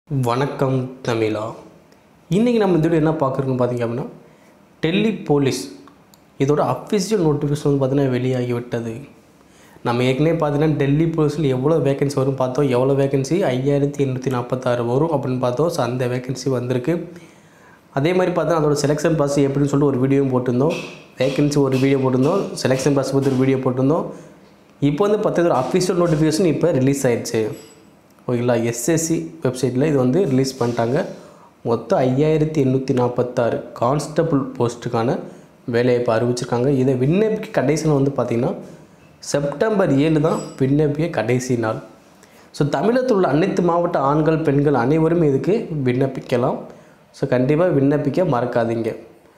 வணக்கம் தமிழா இன்றைக்கி நம்ம இந்த வீடியோ என்ன பார்க்குறோன்னு பார்த்தீங்க அப்படின்னா டெல்லி போலீஸ் இதோட அஃபிஷியல் நோட்டிஃபிகேஷன் வந்து பார்த்தீங்கன்னா வெளியாகி விட்டது நம்ம ஏற்கனவே பார்த்தீங்கன்னா டெல்லி போலீஸில் எவ்வளோ வேகன்சி வரும் பார்த்தோம் எவ்வளோ வேகன்சி ஐயாயிரத்தி எண்ணூற்றி நாற்பத்தாறு வரும் அப்படின்னு பார்த்தோம் ஸோ அந்த வேகன்சி வந்திருக்கு அதே மாதிரி பார்த்தா அதோட செலெக்ஷன் ப்ராசஸ் எப்படின்னு சொல்லிட்டு ஒரு வீடியோவும் போட்டிருந்தோம் வேகன்சி ஒரு வீடியோ போட்டிருந்தோம் செலெக்ஷன் ப்ராசஸ் பற்றி ஒரு வீடியோ போட்டிருந்தோம் இப்போ வந்து பார்த்தது ஒரு அஃபிஷியல் நோட்டிஃபிகேஷன் இப்போ ரிலீஸ் ஆயிடுச்சு ஓகேங்களா எஸ்எஸ்சி வெப்சைட்டில் இது வந்து ரிலீஸ் பண்ணிட்டாங்க மொத்தம் ஐயாயிரத்தி எண்ணூற்றி நாற்பத்தாறு கான்ஸ்டபுள் போஸ்ட்டுக்கான வேலையை இப்போ அறிவிச்சிருக்காங்க இதை விண்ணப்பிக்க கடைசி நாள் வந்து பார்த்திங்கன்னா செப்டம்பர் ஏழு தான் விண்ணப்பிக்க கடைசி நாள் ஸோ தமிழகத்தில் உள்ள அனைத்து மாவட்ட ஆண்கள் பெண்கள் அனைவரும் இதுக்கு விண்ணப்பிக்கலாம் ஸோ கண்டிப்பாக விண்ணப்பிக்க மறக்காதீங்க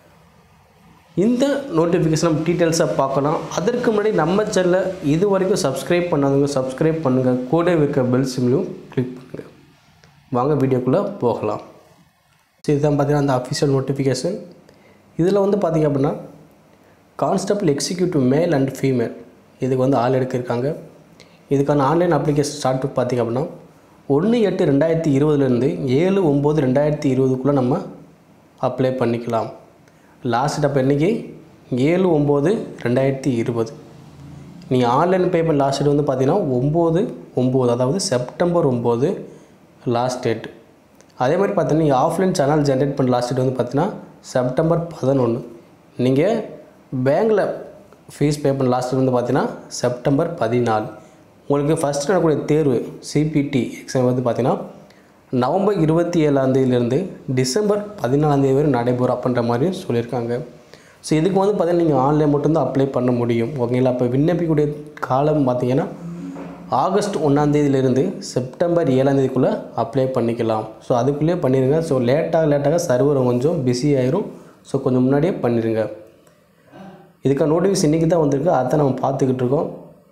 இந்த நோட்டிஃபிகேஷன் நம்ம டீட்டெயில்ஸாக பார்க்கலாம் அதற்கு முன்னாடி நம்ம சேனலை இது வரைக்கும் சப்ஸ்கிரைப் பண்ணாதவங்க சப்ஸ்கிரைப் பண்ணுங்கள் கூட இருக்க பெல் சிம்லையும் கிளிக் பண்ணுங்கள் வாங்க வீடியோக்குள்ளே போகலாம் ஸோ இதுதான் பார்த்தீங்கன்னா அந்த அஃபிஷியல் நோட்டிஃபிகேஷன் இதில் வந்து பார்த்திங்க அப்படின்னா constable executive male and female இதுக்கு வந்து ஆள் எடுக்கிருக்காங்க இதுக்கான ஆன்லைன் அப்ளிகேஷன் ஸ்டார்ட் பார்த்திங்க அப்படின்னா ஒன்று எட்டு ரெண்டாயிரத்தி இருபதுலேருந்து ஏழு ஒம்பது ரெண்டாயிரத்தி இருபதுக்குள்ளே நம்ம அப்ளை பண்ணிக்கலாம் லாஸ்ட் அப்போ என்றைக்கு ஏழு ஒம்பது ரெண்டாயிரத்தி இருபது நீங்கள் ஆன்லைன் பேமெண்ட் லாஸ்ட் டேட் வந்து பார்த்தீங்கன்னா ஒம்பது ஒம்பது அதாவது செப்டம்பர் ஒம்பது லாஸ்ட் டேட் அதே மாதிரி பார்த்தீங்கன்னா நீங்கள் ஆஃப்லைன் சேனல் ஜென்ரேட் பண்ண லாஸ்ட் டேட் வந்து பார்த்தீங்கன்னா செப்டம்பர் பதினொன்று நீங்கள் பேங்க்கில் ஃபீஸ் பே பண்ண லாஸ்ட் வந்து பார்த்தீங்கன்னா செப்டம்பர் பதினாலு உங்களுக்கு ஃபஸ்ட் நடக்கக்கூடிய தேர்வு சிபிடி எக்ஸாம் வந்து பார்த்தீங்கன்னா நவம்பர் இருபத்தி ஏழாந்தேதியிலேருந்து டிசம்பர் பதினாலாந்தேதி வரை நடைபெறும் அப்படின்ற மாதிரி சொல்லியிருக்காங்க ஸோ இதுக்கு வந்து பார்த்தீங்கன்னா நீங்கள் ஆன்லைன் மட்டும்தான் அப்ளை பண்ண முடியும் ஓகேங்களா அப்போ விண்ணப்பிக்கக்கூடிய காலம் பார்த்தீங்கன்னா ஆகஸ்ட் ஒன்றாந்தேதியிலேருந்து செப்டம்பர் ஏழாந்தேதிக்குள்ளே அப்ளை பண்ணிக்கலாம் ஸோ அதுக்குள்ளேயே பண்ணிடுங்க ஸோ லேட்டாக லேட்டாக சர்வர் கொஞ்சம் பிஸி ஆயிரும் ஸோ கொஞ்சம் முன்னாடியே பண்ணிடுங்க இதுக்கான நோட்டிஃபிகேஷன் இன்றைக்கி தான் வந்திருக்கு அதை நம்ம பார்த்துக்கிட்டு இருக்கோம்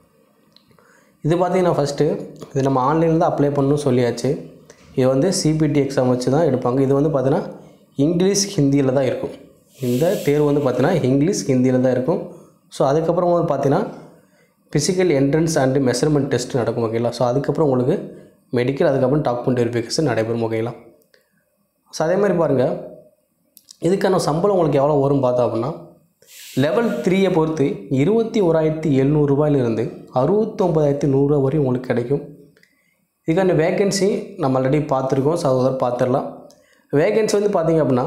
இது பார்த்தீங்கன்னா ஃபஸ்ட்டு இது நம்ம ஆன்லைனில் தான் அப்ளை பண்ணணும்னு சொல்லியாச்சு இது வந்து சிபிடி எக்ஸாம் வச்சு தான் எடுப்பாங்க இது வந்து பார்த்தீங்கன்னா இங்கிலீஷ் ஹிந்தியில் தான் இருக்கும் இந்த தேர்வு வந்து பார்த்தீங்கன்னா இங்கிலீஷ் ஹிந்தியில் தான் இருக்கும் ஸோ அதுக்கப்புறம் வந்து பார்த்தீங்கன்னா physical entrance and measurement test நடக்கும் ஓகேங்களா ஸோ அதுக்கப்புறம் உங்களுக்கு மெடிக்கல் அதுக்கப்புறம் டாக்குமெண்ட் வெரிஃபிகேஷன் நடைபெறும் ஓகேங்களா ஸோ அதே மாதிரி பாருங்கள் இதுக்கான சம்பளம் உங்களுக்கு எவ்வளோ வரும் பார்த்தோம் அப்படின்னா லெவல் த்ரீயை பொறுத்து இருபத்தி ஓராயிரத்தி எழுநூறுபாயிலிருந்து அறுபத்தொம்பதாயிரத்தி நூறுரூவா வரையும் உங்களுக்கு கிடைக்கும் இதுக்கான வேகன்சி நம்ம ஆல்ரெடி பார்த்துருக்கோம் ஸோ அதை பார்த்துடலாம் வேகன்சி வந்து பார்த்தீங்க அப்படின்னா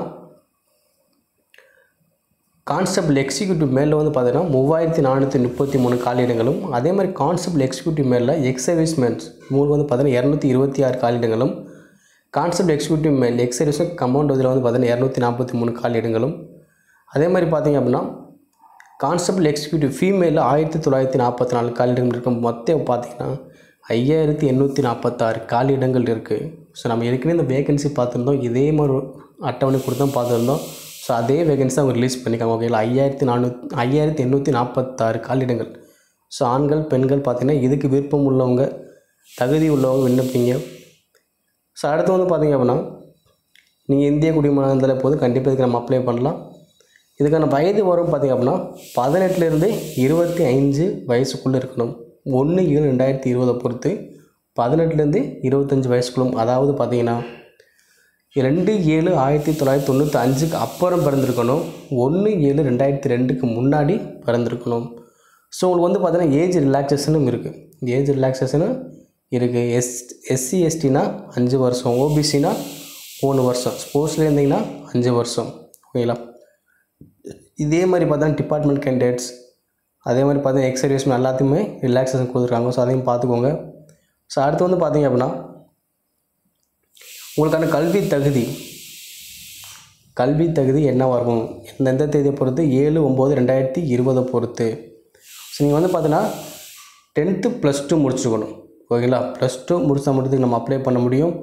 கான்ஸ்டபிள் எக்ஸிக்யூட்டிவ் மேலில் வந்து பார்த்தீங்கன்னா மூவாயிரத்தி நானூற்றி முப்பத்தி மூணு காலியிடங்களும் அதே மாதிரி கான்ஸ்டபிள் எக்ஸிக்யூட்டிவ் மேலில் எக்ஸ் சர்வீஸ்மேன்ஸ் மூணு வந்து பார்த்தீங்கன்னா இரநூத்தி இருபத்தி ஆறு காலியிடங்களும் constable executive male ex service கம்பவுண்ட் இதில் வந்து பார்த்தீங்கன்னா இரநூத்தி நாற்பத்தி மூணு காலியிடங்களும் அதே மாதிரி பார்த்தீங்க அப்படின்னா கான்ஸ்டபிள் எக்ஸிக்யூட்டிவ் ஃபீமேலில் ஆயிரத்தி தொள்ளாயிரத்தி நாற்பத்தி நாலு காலியிடங்கள் இருக்கும் மொத்தம் பார்த்தீங்கன்னா ஐயாயிரத்தி எண்ணூற்றி நாற்பத்தாறு காலியிடங்கள் இருக்குது ஸோ நம்ம ஏற்கனவே இந்த வேகன்சி பார்த்துருந்தோம் இதே மாதிரி ஒரு அட்டவணை கொடுத்து தான் பார்த்துருந்தோம் ஸோ அதே வேகன்சி அவங்க ரிலீஸ் பண்ணிக்காங்க ஓகேங்களா ஐயாயிரத்தி நானூற்றி ஐயாயிரத்தி எண்ணூற்றி நாற்பத்தாறு காலியிடங்கள் ஸோ ஆண்கள் பெண்கள் பார்த்திங்கன்னா இதுக்கு விருப்பம் உள்ளவங்க தகுதி உள்ளவங்க விண்ணப்பிங்க ஸோ அடுத்து வந்து பார்த்திங்க அப்படின்னா நீங்கள் இந்திய குடிமகனாக இருந்தாலே போதும் கண்டிப்பாக இதுக்கு நம்ம அப்ளை பண்ணலாம் இதுக்கான வயது வரும் பார்த்திங்க அப்படின்னா பதினெட்டுலேருந்து இருபத்தி அஞ்சு வயசுக்குள்ளே இருக்கணும் ஒன்று ஏழு ரெண்டாயிரத்தி இருபதை பொறுத்து பதினெட்டுலேருந்து இருபத்தஞ்சி வயசுக்குள்ளும் அதாவது பார்த்திங்கன்னா ரெண்டு ஏழு ஆயிரத்தி தொள்ளாயிரத்தி தொண்ணூற்றி அஞ்சுக்கு அப்புறம் பிறந்திருக்கணும் ஒன்று ஏழு ரெண்டாயிரத்தி ரெண்டுக்கு முன்னாடி பிறந்திருக்கணும் ஸோ உங்களுக்கு வந்து பார்த்தீங்கன்னா ஏஜ் ரிலாக்ஸேஷனும் இருக்குது ஏஜ் ரிலாக்ஸேஷனும் இருக்குது எஸ் எஸ்சி எஸ்டினா அஞ்சு வருஷம் ஓபிசினா மூணு வருஷம் ஸ்போர்ட்ஸில் இருந்தீங்கன்னா அஞ்சு வருஷம் ஓகேங்களா இதே மாதிரி பார்த்தா டிபார்ட்மெண்ட் கேண்டிடேட்ஸ் அதே மாதிரி பார்த்தீங்கன்னா எக்ஸ் சர்வீஸ்மே எல்லாத்தையுமே ரிலாக்ஸேஷன் கொடுத்துருக்காங்க ஸோ அதையும் பார்த்துக்கோங்க ஸோ அடுத்து வந்து பார்த்தீங்க அப்படின்னா உங்களுக்கான கல்வி தகுதி கல்வி தகுதி என்னவாக இருக்கும் எந்தெந்த தேதியை பொறுத்து ஏழு ஒம்பது ரெண்டாயிரத்தி இருபதை பொறுத்து ஸோ நீங்கள் வந்து பார்த்தீங்கன்னா டென்த்து ப்ளஸ் டூ முடிச்சுக்கணும் ஓகேங்களா ப்ளஸ் டூ முடிச்சா மட்டும் நம்ம அப்ளை பண்ண முடியும்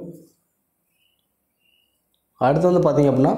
அடுத்து வந்து பார்த்தீங்க அப்படின்னா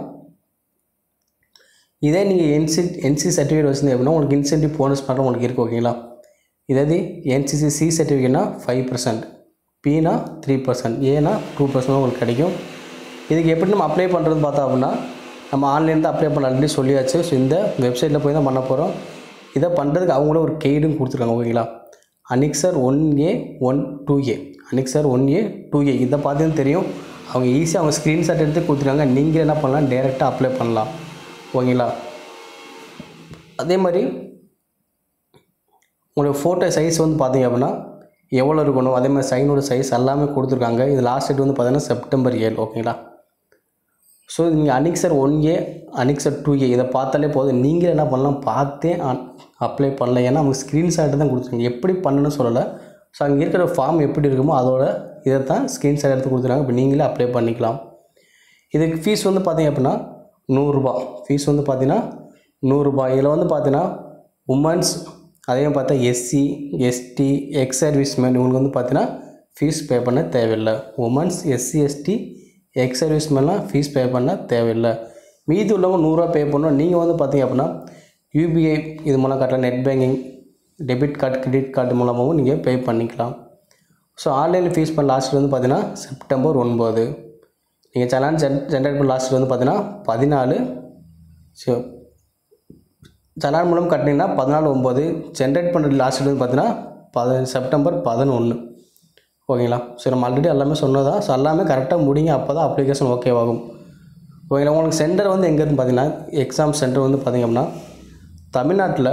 இதே நீங்கள் என்சி என்சி சர்டிஃபிகேட் வச்சுருந்தீங்க அப்படின்னா உங்களுக்கு இன்சென்டிவ் போனஸ் பண்ணுற உங்களுக்கு இருக்குது ஓகேங்களா இதாவது என்சிசி சி சர்டிஃபிகேட்னா ஃபைவ் பர்சன்ட் பினா த்ரீ பர்சன்ட் ஏனா டூ பர்சன்ட் உங்களுக்கு கிடைக்கும் இதுக்கு எப்படி நம்ம அப்ளை பண்ணுறது பார்த்தா அப்படின்னா நம்ம ஆன்லைன் தான் அப்ளை பண்ண ஆல்ரெடி சொல்லியாச்சு ஸோ இந்த வெப்சைட்டில் போய் தான் பண்ண போகிறோம் இதை பண்ணுறதுக்கு அவங்களும் ஒரு கைடும் கொடுத்துருக்காங்க ஓகேங்களா annexure one A one two A annexure one A two A இதை பார்த்தீங்கன்னா தெரியும் அவங்க ஈஸியாக அவங்க ஸ்க்ரீன்ஷாட் எடுத்து கொடுத்துருக்காங்க நீங்கள் என்ன பண்ணலாம் டேரெக்டாக அப்ளை பண்ணலாம் ஓகேங்களா அதே மாதிரி உங்களுடைய ஃபோட்டோ சைஸ் வந்து பார்த்தீங்க அப்படின்னா எவ்வளோ இருக்கணும் அதே மாதிரி சைனோட சைஸ் எல்லாமே கொடுத்துருக்காங்க இது லாஸ்ட் டேட் வந்து பார்த்தீங்கன்னா செப்டம்பர் ஏழு ஓகேங்களா ஸோ நீங்கள் அனிக்சர் ஒன் ஏ அனிக்சர் டூ ஏ இதை பார்த்தாலே போதும் நீங்கள் என்ன பண்ணலாம் பார்த்தே அப்ளை பண்ணல ஏன்னா அவங்க ஸ்க்ரீன்ஷாட் தான் கொடுத்துருக்காங்க எப்படி பண்ணணும்னு சொல்லலை ஸோ அங்கே இருக்கிற ஃபார்ம் எப்படி இருக்குமோ அதோட இதை தான் ஸ்க்ரீன்ஷாட் எடுத்து கொடுத்துருக்காங்க இப்போ நீங்களே அப்ளை பண்ணிக்கலாம் இதுக்கு ஃபீஸ் வந்து பார்த்தீங்க அப்படின்னா நூறுரூபா ஃபீஸ் வந்து பார்த்தீங்கன்னா நூறுரூபா இதில் வந்து பார்த்தீங்கன்னா உமன்ஸ் அதே மாதிரி பார்த்தா எஸ்சி எஸ்டி எக்ஸ் சர்வீஸ்மேன் இவங்களுக்கு வந்து பார்த்தீங்கன்னா ஃபீஸ் பே பண்ண தேவையில்லை உமன்ஸ் எஸ்சி எஸ்டி எக்ஸ் சர்வீஸ்மேன்லாம் ஃபீஸ் பே பண்ண தேவையில்லை மீதி உள்ளவங்க நூறுரூவா பே பண்ணணும் நீங்கள் வந்து பார்த்தீங்க அப்படின்னா யூபிஐ இது மூலம் கட்டலாம் net banking debit card credit card மூலமாகவும் நீங்கள் பே பண்ணிக்கலாம் ஸோ ஆன்லைனில் ஃபீஸ் பண்ண லாஸ்ட் வந்து பார்த்தீங்கன்னா செப்டம்பர் ஒன்பது நீங்கள் சலான் ஜென் ஜென்ரேட் பண்ண லாஸ்ட் வந்து பார்த்தீங்கன்னா பதினாலு ஸோ சலான் மூலம் கட்டினீங்கன்னா பதினாலு ஒம்பது ஜென்ரேட் பண்ணுற லாஸ்ட் வந்து பார்த்தீங்கன்னா பத செப்டம்பர் பதினொன்று ஓகேங்களா ஸோ நம்ம ஆல்ரெடி எல்லாமே சொன்னதா ஸோ எல்லாமே கரெக்டாக முடிங்க அப்போ தான் அப்ளிகேஷன் ஓகே ஆகும் ஓகேங்களா உங்களுக்கு சென்டர் வந்து எங்கேருந்து பார்த்தீங்கன்னா எக்ஸாம் சென்டர் வந்து பார்த்தீங்க அப்படின்னா தமிழ்நாட்டில்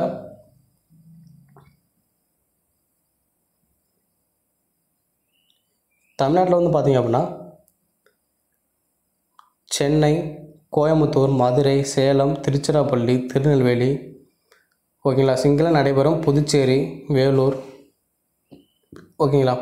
தமிழ்நாட்டில் வந்து பார்த்தீங்க அப்படின்னா சென்னை கோயம்புத்தூர் மதுரை சேலம் திருச்சிராப்பள்ளி திருநெல்வேலி ஓகேங்களா சிங்கிளாக நடைபெறும் புதுச்சேரி வேலூர் ஓகேங்களா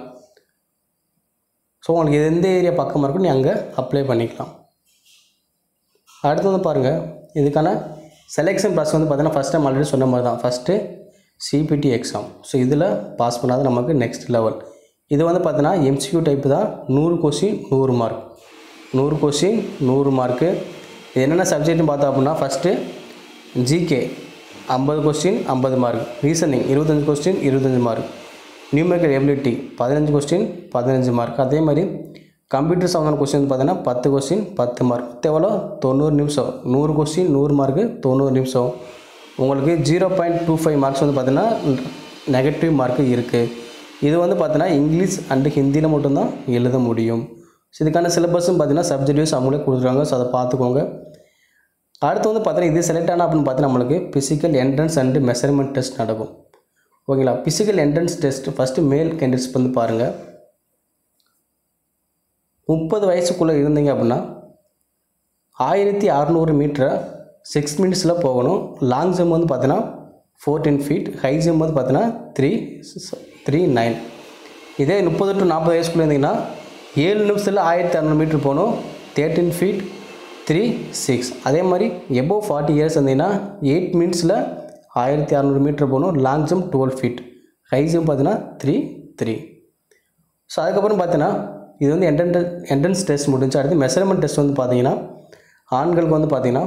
ஸோ உங்களுக்கு எந்த ஏரியா பக்கமாக இருக்கோ நீ அங்கே அப்ளை பண்ணிக்கலாம் அடுத்து வந்து பாருங்கள் இதுக்கான செலெக்ஷன் ப்ராசஸ் வந்து பார்த்தீங்கன்னா ஃபஸ்ட் டைம் ஆல்ரெடி சொன்ன மாதிரி தான் ஃபஸ்ட்டு சிபிடி எக்ஸாம் ஸோ இதில் பாஸ் பண்ணாதான் நமக்கு நெக்ஸ்ட் லெவல் இது வந்து பார்த்தீங்கன்னா எம்சிக்யூ டைப்பு தான் நூறு கொஷின் நூறு மார்க் நூறு கொஷின் நூறு மார்க்கு இது என்னென்ன சப்ஜெக்ட்னு பார்த்தோம் அப்படின்னா ஃபஸ்ட்டு ஜிகே ஐம்பது கொஸ்டின் ஐம்பது மார்க் ரீசனிங் இருபத்தஞ்சி கொஸ்டின் இருபத்தஞ்சி மார்க் நியூமெரிக்கல் எபிலிட்டி பதினஞ்சு கொஸ்டின் பதினஞ்சு மார்க் அதே மாதிரி கம்ப்யூட்டர் சம்மந்தமான கொஸ்டின் பார்த்தீங்கன்னா பத்து கொஸ்டின் பத்து மார்க் எவ்வளோ தொண்ணூறு நிமிஷம் நூறு கொஸ்டின் நூறு மார்க்கு தொண்ணூறு நிமிஷம் உங்களுக்கு zero point two five marks வந்து பார்த்தீங்கன்னா நெகட்டிவ் மார்க்கு இருக்குது இது வந்து பார்த்தீங்கன்னா இங்கிலீஷ் அண்டு ஹிந்தியில் மட்டும்தான் எழுத முடியும் ஸோ இதுக்கான சிலபஸும் பார்த்தீங்கன்னா சப்ஜெக்டிவ்ஸ் அவங்களே கொடுத்துருக்காங்க ஸோ அதை பார்த்துக்கோங்க அடுத்து வந்து பார்த்தீங்கன்னா இது செலக்ட் ஆனால் அப்படின்னு பார்த்தீங்கன்னா நம்மளுக்கு physical entrance and measurement test நடக்கும் ஓகேங்களா physical entrance test first male candidates வந்து பாருங்கள் முப்பது வயசுக்குள்ளே இருந்தீங்க அப்படின்னா ஆயிரத்தி அறநூறு மீட்டரை சிக்ஸ் மினிட்ஸில் போகணும் லாங் ஜம்ப் வந்து பார்த்தீங்கன்னா ஃபோர்டீன் ஃபீட் ஹை ஜம்ப் வந்து பார்த்தீங்கன்னா த்ரீ த்ரீ நைன் இதே முப்பது டு நாற்பது வயசுக்குள்ளே இருந்தீங்கன்னா ஏழு நிமிஷத்தில் ஆயிரத்தி அறநூறு மீட்ரு போகணும் தேர்ட்டின் ஃபீட் த்ரீ சிக்ஸ் அதே மாதிரி எபோவ் ஃபார்ட்டி இயர்ஸ் இருந்தீங்கன்னா எயிட் மினிட்ஸில் ஆயிரத்தி அறநூறு மீட்டர் போகணும் long jump twelve feet high jump பார்த்தீங்கன்னா த்ரீ த்ரீ ஸோ அதுக்கப்புறம் பார்த்தீங்கன்னா இது வந்து என்ட்ரன் என்ட்ரன்ஸ் டெஸ்ட் முடிஞ்சு அடுத்து மெஷர்மெண்ட் டெஸ்ட் வந்து பார்த்தீங்கன்னா ஆண்களுக்கு வந்து பார்த்தீங்கன்னா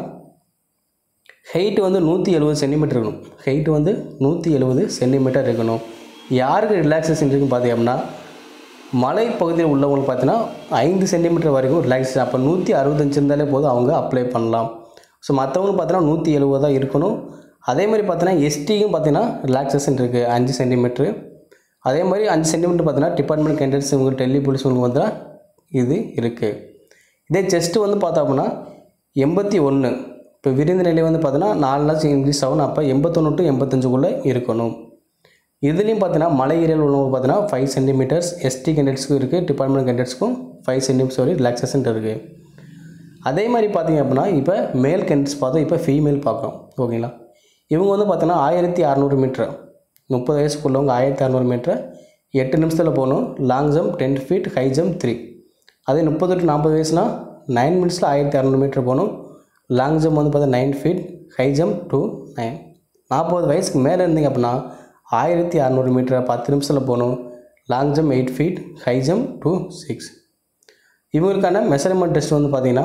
ஹைட்டு வந்து நூற்றி எழுபது சென்டிமீட்டர் இருக்கணும் ஹைட்டு வந்து நூற்றி எழுபது சென்டிமீட்டர் இருக்கணும் யாருக்கு ரிலாக்ஸேஷன் இருக்குன்னு பார்த்தீங்க அப்படின்னா மலை பகுதியில் உள்ளவங்களுக்கு பார்த்தீங்கன்னா ஐந்து சென்டிமீட்டர் வரைக்கும் ரிலாக்ஸேஷன் அப்போ நூற்றி அறுபத்தஞ்சு இருந்தாலே போதும் அவங்க அப்ளை பண்ணலாம் ஸோ மற்றவங்க பார்த்தீங்கன்னா நூற்றி எழுபது தான் இருக்கணும் அதே மாதிரி பார்த்தீங்கன்னா எஸ்டிக்கும் பார்த்தீங்கன்னா ரிலாக்ஸேஷன் இருக்குது அஞ்சு சென்டிமீட்ரு அதே மாதிரி அஞ்சு சென்டிமீட்டர் பார்த்தீங்கன்னா டிபார்ட்மெண்ட் கேண்டிடேட்ஸ் இவங்க டெல்லி போலீஸ் உங்களுக்கு வந்து இது இருக்குது இதே செஸ்ட்டு வந்து பார்த்தோம் அப்படின்னா எண்பத்தி ஒன்று இப்போ விரிந்த நிலை வந்து பார்த்தீங்கன்னா நாலு நாள் இன்க்ரீஸ் ஆகணும் அப்போ எண்பத்தொன்று டு எண்பத்தஞ்சுக்குள்ளே இருக்கணும் இதுலேயும் பார்த்தீங்கன்னா மலை ஏரியாவில் உள்ளவங்க பார்த்தீங்கன்னா ஃபைவ் சென்டிமீட்டர்ஸ் எஸ்டி கேண்டிடேட்ஸ்க்கும் இருக்குது டிபார்ட்மெண்ட் கேண்டிடேட்ஸ்க்கும் ஃபைவ் சென்டிமீட்டர்ஸ் வரை ரிலாக்ஸேஷன் இருக்குது அதே மாதிரி பார்த்தீங்க அப்படின்னா இப்போ மேல் கேண்டிடேட்ஸ் பார்த்தோம் இப்போ ஃபீமேல் பார்க்குறோம் ஓகேங்களா இவங்க வந்து பார்த்தீங்கன்னா ஆயிரத்தி அறநூறு மீட்டர் முப்பது வயசுக்குள்ளவங்க ஆயிரத்தி அறநூறு மீட்டர் எட்டு நிமிஷத்தில் போகணும் long jump ten feet high jump three அதே முப்பது டு நாற்பது வயசுனா நைன் மினிட்ஸில் ஆயிரத்தி அறநூறு மீட்டர் போகணும் லாங் ஜம்ப் வந்து பார்த்தா nine feet high jump two nine நாற்பது வயசுக்கு மேலே இருந்தீங்க அப்படின்னா ஆயிரத்தி அறநூறு மீட்டர் பத்து நிமிஷத்தில் போகணும் long jump eight feet high jump two six இவங்களுக்கான மெஷர்மெண்ட் டெஸ்ட் வந்து பார்த்தீங்கன்னா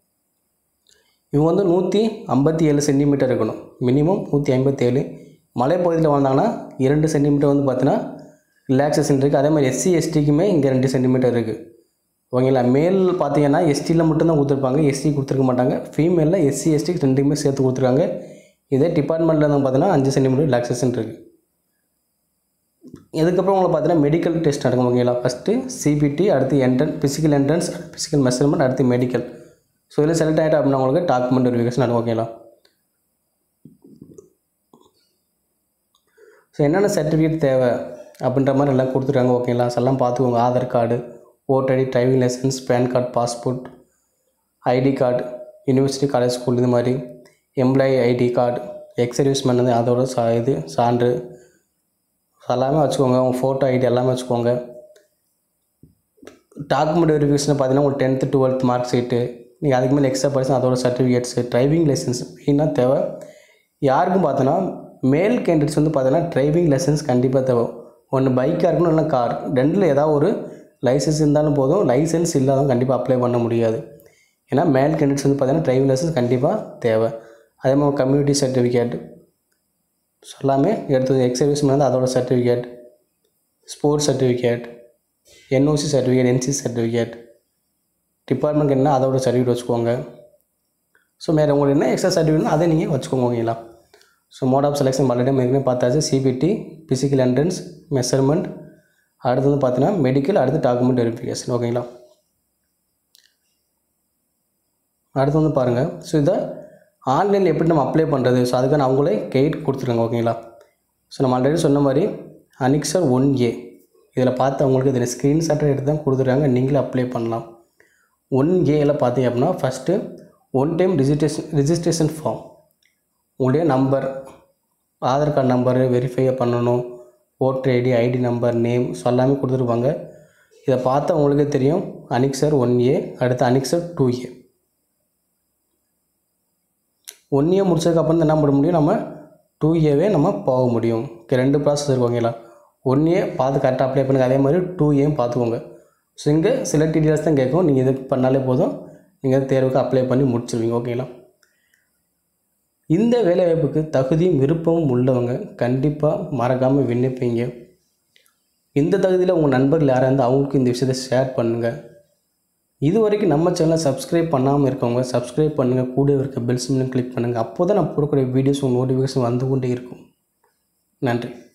இவங்க வந்து நூற்றி ஐம்பத்தி ஏழு சென்டிமீட்டர் இருக்கணும் மினிமம் நூற்றி ஐம்பத்தேழு மலைப்பகுதியில் வாழ்ந்தாங்கன்னா இரண்டு சென்டிமீட்டர் வந்து பார்த்தீங்கன்னா ரிலாக்ஸேஷன் இருக்குது அதே மாதிரி எஸ்சி எஸ்டிக்குமே இங்கே ரெண்டு சென்டிமீட்டர் இருக்குது ஓகேங்களா மேல் பார்த்தீங்கன்னா எஸ்டியில் மட்டும்தான் கொடுத்துருப்பாங்க எஸ்சி கொடுத்துருக்க மாட்டாங்க ஃபீமேலில் எஸ்சி எஸ்டிக்கு ரெண்டுமே சேர்த்து கொடுத்துருக்காங்க இதே டிபார்ட்மெண்ட்டில் வந்து பார்த்தீங்கன்னா அஞ்சு சென்டிமீட்டர் ரிலாக்ஸேஷன் இருக்குது இதுக்கப்புறம் உங்களுக்கு பார்த்தீங்கன்னா மெடிக்கல் டெஸ்ட் நடக்கும் ஓகேங்களா ஃபஸ்ட்டு சிபிடி அடுத்து என்ட்ரன் ஃபிசிக்கல் என்ட்ரன்ஸ் ஃபிசிக்கல் மெஷர்மெண்ட் அடுத்து மெடிக்கல் ஸோ இதில் செலக்ட் ஆகிட்டா அப்படின்னா உங்களுக்கு டாக்குமெண்ட் வெரிஃபிகேஷன் நடக்கும் ஓகேங்களா ஸோ என்னென்ன சர்டிஃபிகேட் தேவை அப்படின்ற மாதிரி எல்லாம் கொடுத்துருக்காங்க ஓகேங்களா ஸோ எல்லாம் பார்த்துக்கோங்க Aadhaar card voter ID driving licence PAN card passport ID card university college school இது மாதிரி employee ID card ex serviceman வந்து அதோட சா இது சான்று எல்லாமே வச்சுக்கோங்க உங்கள் ஃபோட்டோ ஐடி எல்லாமே வச்சுக்கோங்க டாக்குமெண்ட் வெரிஃபிகேஷன் பார்த்தீங்கன்னா உங்களுக்கு டென்த்து டுவெல்த் மார்க் ஷீட்டு நீங்கள் அதுக்கு மேலே எக்ஸ்ட்ரா படிச்சு அதோட சர்டிஃபிகேட்ஸு டிரைவிங் லைசன்ஸ் மெயினாக தேவை யாருக்கும் பார்த்தோன்னா மேல் கேண்டிடேட்ஸ் வந்து பார்த்தீங்கன்னா டிரைவிங் லைசன்ஸ் கண்டிப்பாக தேவை ஒன்று பைக்காக இருக்கணும் இல்லை கார் ரெண்டில் ஏதாவது ஒரு லைசன்ஸ் இருந்தாலும் போதும் லைசன்ஸ் இல்லாதவங்க கண்டிப்பாக அப்ளை பண்ண முடியாது ஏன்னா மேல் கேண்டிடேட்ஸ் வந்து பார்த்தீங்கன்னா டிரைவிங் லைசன்ஸ் கண்டிப்பாக தேவை அதே மாதிரி கம்யூனிட்டி சர்டிஃபிகேட் ஸோ எல்லாமே எடுத்து எக்ஸ் சர்வீஸ்மேன் வந்து அதோட certificate sports certificate NOC certificate NC certificate department என்ன அதோட சர்டிஃபிகேட் வச்சுக்கோங்க ஸோ வேறு உங்களுக்கு என்ன எக்ஸ்ட்ரா சர்டிஃபிகேட்னா அதை நீங்கள் வச்சுக்கோங்க ஓகேங்களா so mode of selection already ஏற்கனவே பார்த்தாச்சு சிபிடி ஃபிசிக்கல் என்ட்ரன்ஸ் மெஷர்மெண்ட் அடுத்து வந்து பார்த்தீங்கன்னா மெடிக்கல் அடுத்து டாக்குமெண்ட் வெரிஃபிகேஷன் ஓகேங்களா அடுத்து வந்து பாருங்கள் ஸோ இதை ஆன்லைனில் எப்படி நம்ம அப்ளை பண்ணுறது ஸோ அதுக்கான அவங்களே கைட் கொடுத்துருக்காங்க ஓகேங்களா ஸோ நம்ம ஆல்ரெடி சொன்ன மாதிரி அனிக்சர் ஒன் ஏ இதில் பார்த்து அவங்களுக்கு இதில் ஸ்க்ரீன்ஷாட்டை எடுத்து தான் கொடுத்துருக்காங்க நீங்களே அப்ளை பண்ணலாம் ஒன் ஏல பார்த்தீங்க அப்படின்னா first one time registration registration form உங்களுடைய number Aadhaar card number verify பண்ணணும் voter ID ID number name so எல்லாமே கொடுத்துருப்பாங்க இதை பார்த்தா உங்களுக்கே தெரியும் அனிக்சர் ஒன் ஏ அடுத்து annexure two A one year முடிச்சதுக்கப்புறம் என்ன பண்ண முடியும் நம்ம டூ ஏவே நம்ம போக முடியும் ஓகே ரெண்டு ப்ராசஸ் இருக்குங்களா ஒன் ஏ பார்த்து கரெக்டாக அப்ளை பண்ணுங்க அதே மாதிரி டூ ஏயும் பார்த்துக்கோங்க ஸோ இங்கே சில டீட்டெயில்ஸ் தான் கேட்கும் நீங்கள் இது பண்ணாலே போதும் நீங்கள் தேர்வுக்கு அப்ளை பண்ணி முடிச்சிருவீங்க ஓகேங்களா இந்த வேலைவாய்ப்புக்கு தகுதியும் விருப்பமும் உள்ளவங்க கண்டிப்பாக மறக்காமல் விண்ணப்பிங்க இந்த தகுதியில் உங்கள் நண்பர்கள் யாராக இருந்தால் அவங்களுக்கு இந்த விஷயத்தை ஷேர் பண்ணுங்கள் இது வரைக்கும் நம்ம சேனலை சப்ஸ்கிரைப் பண்ணாமல் இருக்கவங்க சப்ஸ்கிரைப் பண்ணுங்கள் கூட இருக்க பெல் சிம்லையும் கிளிக் பண்ணுங்கள் அப்போ தான் நான் போடக்கூடிய வீடியோஸ் உங்கள் நோட்டிஃபிகேஷன் வந்து கொண்டே இருக்கும் நன்றி